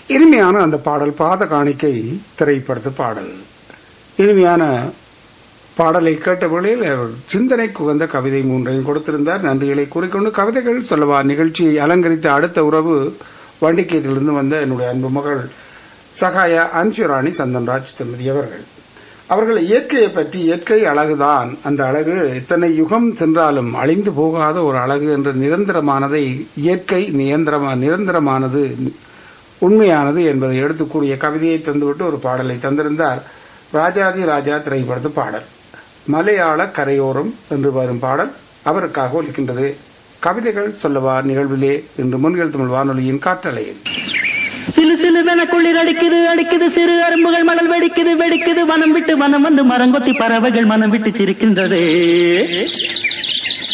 இனிமையான அந்த பாடல் பாத காணிக்கை திரைப்படத்து பாடல் இனிமையான பாடலை கேட்ட வேளையில் அவர் சிந்தனைக்கு உகந்த கவிதை மூன்றையும் கொடுத்திருந்தார் நன்றிகளை கூறிக்கொண்டு கவிதைகள் சொல்லவா நிகழ்ச்சியை அலங்கரித்த அடுத்த உறவு வண்டிக்கேட்டிலிருந்து வந்த என்னுடைய அன்பு மகள் சகாய அன்சுராணி சந்தன்ராஜ் திருமதி அவர்கள் அவர்கள் இயற்கையை பற்றி இயற்கை அழகுதான் அந்த அழகு இத்தனை யுகம் சென்றாலும் அழிந்து போகாத ஒரு அழகு என்று நிரந்தரமானதை இயற்கை நிரந்தரமா நிரந்தரமானது உண்மையானது என்பதை எடுத்து கூறிய கவிதையை தந்துவிட்டு ஒரு பாடலை தந்திருந்தார் ராஜாதி ராஜா திரைப்படத்து பாடல் மலையாள கரையோரம் என்று வரும் பாடல் அவருக்காக ஒலிக்கின்றது கவிதைகள் சொல்லவா நிகழ்விலே இன்று முன்கள் தமிழ் வானொலியின் காற்றலையில் சிலு சிலுவென குளிர் அடிக்குது அடிக்குது சிறு அரும்புகள் மணல் வெடிக்குது வெடிக்குது வனம் விட்டு வனம் வந்து மரங்கொத்தி பறவைகள் மனம் விட்டு சிரிக்கின்றது